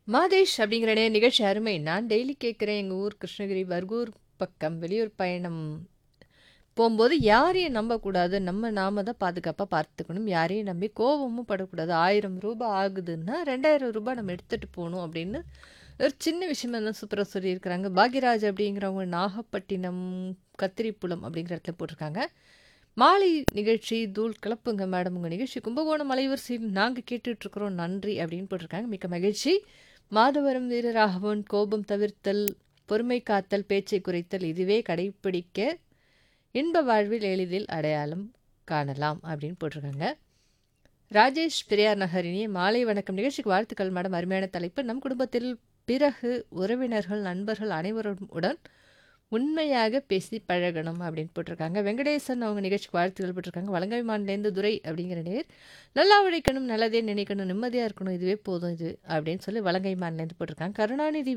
மாதேஷ் அப்படிங்கிற நே நிகழ்ச்சி அருமை. நான் டெய்லி கேட்குறேன். எங்க ஊர் கிருஷ்ணகிரி பர்கூர் பக்கம் வெளியூர் பயணம் போம்போது யாரையும் நம்பக்கூடாது. நம்ம நாம தான் பாதுகாப்பா பார்த்துக்கணும். யாரையும் நம்பி கோவமும் படக்கூடாது. ரூ. 1000 ஆகுதுன்னா, ரூ. 2000 நம்ம எடுத்துட்டு போணும் அப்படின்னு ஒரு சின்ன விஷயமா தான் சூப்பரா சொல்லியிருக்கிறாங்க. பாக்யராஜ் அப்படிங்கிறவங்க நாகப்பட்டினம், கத்திரிப்புலம் அப்படிங்கிற இடத்துல போட்டிருக்காங்க. மாலை நிகழ்ச்சி தூள் கிளப்புங்க மேடம். உங்க நிகழ்ச்சி கும்பகோணம் அலைவரிசையில் நாங்க கேட்டுட்ருக்குறோம். நன்றி அப்படின்னு போட்டிருக்காங்க. மிக்க மகிழ்ச்சி. மாதவரம் வீரராகவன் கோபம் தவிர்த்தல், பொறுமை காத்தல், பேச்சை குறைத்தல் இதுவே கடைப்பிடிக்க இன்ப வாழ்வில் எளிதில் அடையாளம் காணலாம் அப்படின்னு போட்டிருக்காங்க. ராஜேஷ் பெரியார் நகர் இனிய மாலை வணக்கம். நிகழ்ச்சிக்கு வாழ்த்துக்கள் மேடம். அருமையான தலைப்பு. நம் குடும்பத்தில் பிறகு உறவினர்கள், நண்பர்கள் அனைவரும் உடன் உண்மையாக பேசி பழகணும் அப்படின்னு போட்டிருக்காங்க. வெங்கடேசன் அவங்க நிகழ்ச்சிக்கு வாழ்த்துக்கள் போட்டிருக்காங்க. வலங்கைமான்லேருந்து துரை அப்படிங்கிற நேயர் நல்லா உழைக்கணும், நல்லதே நினைக்கணும், நிம்மதியா இருக்கணும். இதுவே போதும் இது அப்படின்னு சொல்லி வலங்கைமான்லேருந்து போட்டிருக்காங்க. கருணாநிதி